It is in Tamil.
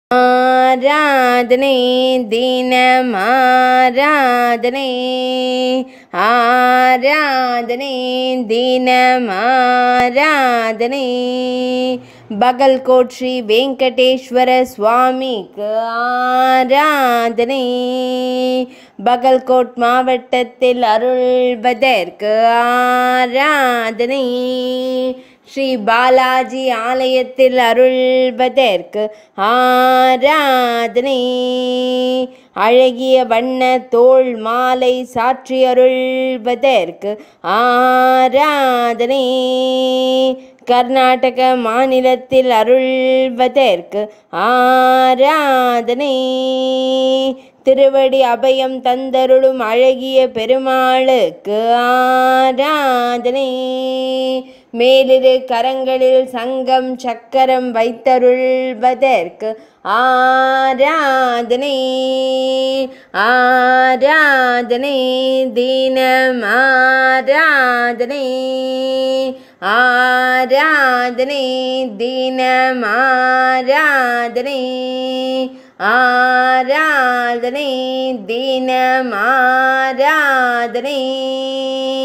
ஆராதனை தினமாராதனை ஆராதனை தினமாராதனை பகல்கோட் ஸ்ரீ வெங்கடேஸ்வர சுவாமிக்கு ஆராதனை பகல்கோட் மாவட்டத்தில் அருள்வதற்கு ஆராதனை ஸ்ரீ பாலாஜி ஆலயத்தில் அருள்வதற்கு ஆராதனை அழகிய வண்ண தோள் மாலை சாற்றி அருள்வதற்கு ஆராதனை கர்நாடக மாநிலத்தில் அருள்வதற்கு ஆராதனை திருவடி அபயம் தந்தருளும் அழகிய பெருமாளுக்கு ஆராதனை மேலிரு கரங்களில் சங்கம் சக்கரம் வைத்தருள்வதற்கு ஆராதனை ஆராதனை தினம் ஆராதனை ஆராதனை தினம் ஆராதனை ஆராதனை தினம் ஆராதனை